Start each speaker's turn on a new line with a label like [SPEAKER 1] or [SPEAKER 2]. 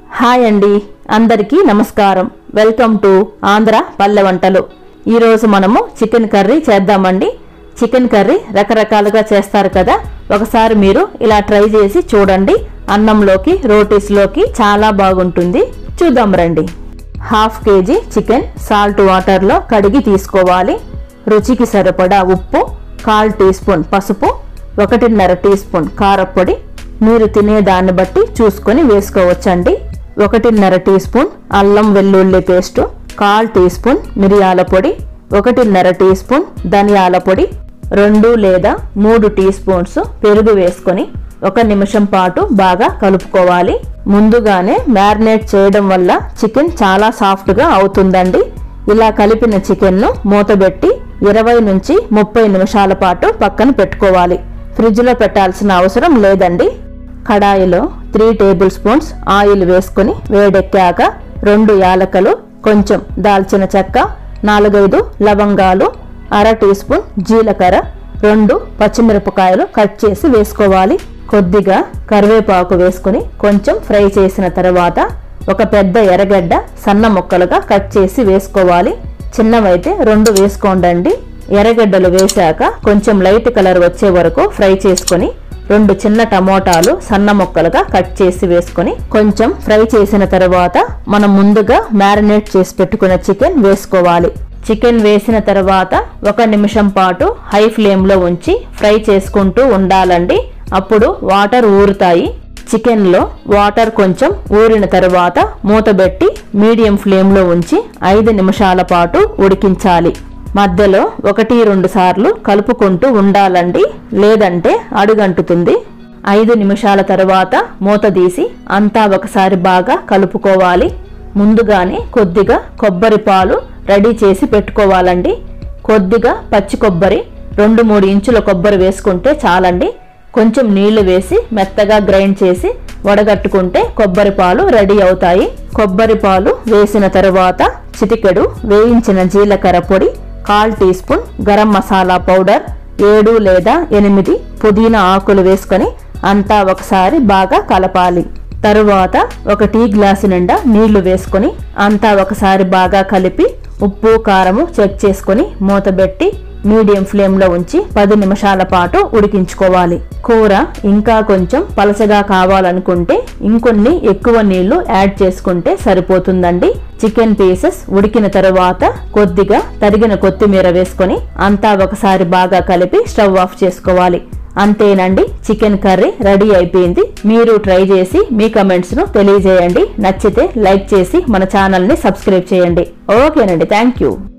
[SPEAKER 1] hi అండి అందరికీ నమస్కారం వెల్కమ్ టు ఆంధ్ర పల్లె వంటలు ఈరోజు మనము చికెన్ కర్రీ చేద్దామండి చికెన్ కర్రీ రకరకాలుగా చేస్తారు కదా ఒకసారి మీరు ఇలా ట్రై చేసి చూడండి అన్నంలోకి రోటీస్లోకి చాలా బాగుంటుంది చూద్దాం రండి హాఫ్ కేజీ చికెన్ సాల్ట్ వాటర్లో కడిగి తీసుకోవాలి రుచికి సరిపడా ఉప్పు కాల్ టీ స్పూన్ పసుపు ఒకటిన్నర టీ స్పూన్ కారపొడి మీరు తినే దాన్ని బట్టి చూసుకొని వేసుకోవచ్చండి ఒకటిన్నర టీ స్పూన్ అల్లం వెల్లుల్లి పేస్ట్ కాల్ టీ స్పూన్ మిరియాల పొడి ఒకటిన్నర టీ స్పూన్ ధనియాల పొడి రెండు లేదా మూడు టీ స్పూన్స్ పెరుగు వేసుకొని ఒక నిమిషం పాటు బాగా కలుపుకోవాలి ముందుగానే మ్యారినేట్ చేయడం వల్ల చికెన్ చాలా సాఫ్ట్గా అవుతుందండి ఇలా కలిపిన చికెన్ను మూతబెట్టి ఇరవై నుంచి ముప్పై నిమిషాల పాటు పక్కన పెట్టుకోవాలి ఫ్రిడ్జ్లో పెట్టాల్సిన అవసరం లేదండి కడాయిలో త్రీ టేబుల్ స్పూన్స్ ఆయిల్ వేసుకొని వేడెక్కాక రెండు యాలకలు కొంచెం దాల్చిన చెక్క నాలుగైదు లవంగాలు అర టీ స్పూన్ జీలకర్ర రెండు పచ్చిమిరపకాయలు కట్ చేసి వేసుకోవాలి కొద్దిగా కరివేపాకు వేసుకొని కొంచెం ఫ్రై చేసిన తర్వాత ఒక పెద్ద ఎర్రగడ్డ సన్న ముక్కలుగా కట్ చేసి వేసుకోవాలి చిన్నవైతే రెండు వేసుకోండి ఎర్రగడ్డలు వేశాక కొంచెం లైట్ కలర్ వచ్చే వరకు ఫ్రై చేసుకొని రెండు చిన్న టమోటాలు సన్న ముక్కలుగా కట్ చేసి వేసుకొని కొంచెం ఫ్రై చేసిన తర్వాత మనం ముందుగా మ్యారినేట్ చేసి పెట్టుకున్న చికెన్ వేసుకోవాలి చికెన్ వేసిన తర్వాత ఒక నిమిషం పాటు హై ఫ్లేమ్లో ఉంచి ఫ్రై చేసుకుంటూ ఉండాలండి అప్పుడు వాటర్ ఊరుతాయి చికెన్లో వాటర్ కొంచెం ఊరిన తర్వాత మూతబెట్టి మీడియం ఫ్లేమ్లో ఉంచి ఐదు నిమిషాల పాటు ఉడికించాలి మధ్యలో ఒకటి రెండు సార్లు కలుపుకుంటూ ఉండాలండి లేదంటే అడుగంటుతుంది ఐదు నిమిషాల తర్వాత మూత తీసి అంతా ఒకసారి బాగా కలుపుకోవాలి ముందుగానే కొద్దిగా కొబ్బరి పాలు రెడీ చేసి పెట్టుకోవాలండి కొద్దిగా పచ్చి కొబ్బరి రెండు మూడు ఇంచుల కొబ్బరి వేసుకుంటే చాలండి కొంచెం నీళ్లు వేసి మెత్తగా గ్రైండ్ చేసి వడగట్టుకుంటే కొబ్బరి పాలు రెడీ అవుతాయి కొబ్బరి పాలు వేసిన తరువాత చిటికెడు వేయించిన జీలకర్ర పొడి కాల్ teaspoon garam masala powder ఏడు లేదా ఎనిమిది పుదీనా ఆకులు వేసుకొని అంతా ఒకసారి బాగా కలపాలి తరువాత ఒక టీ గ్లాసు నిండా నీళ్లు వేసుకొని అంతా ఒకసారి బాగా కలిపి ఉప్పు కారము చెక్ చేసుకొని మూతబెట్టి మీడియం ఫ్లేమ్లో ఉంచి పది నిమిషాల పాటు ఉడికించుకోవాలి కూర ఇంకా కొంచెం పలచగా కావాలనుకుంటే ఇంకొన్ని ఎక్కువ నీళ్లు యాడ్ చేసుకుంటే సరిపోతుందండి చికెన్ పీసెస్ ఉడికిన తరువాత కొద్దిగా తరిగిన కొత్తిమీర వేసుకొని అంతా ఒకసారి బాగా కలిపి స్టవ్ ఆఫ్ చేసుకోవాలి అంతేనండి చికెన్ కర్రీ రెడీ అయిపోయింది మీరు ట్రై చేసి మీ కమెంట్స్ ను తెలియజేయండి నచ్చితే లైక్ చేసి మన ఛానల్ ని సబ్స్క్రైబ్ చేయండి ఓకేనండి థ్యాంక్ యూ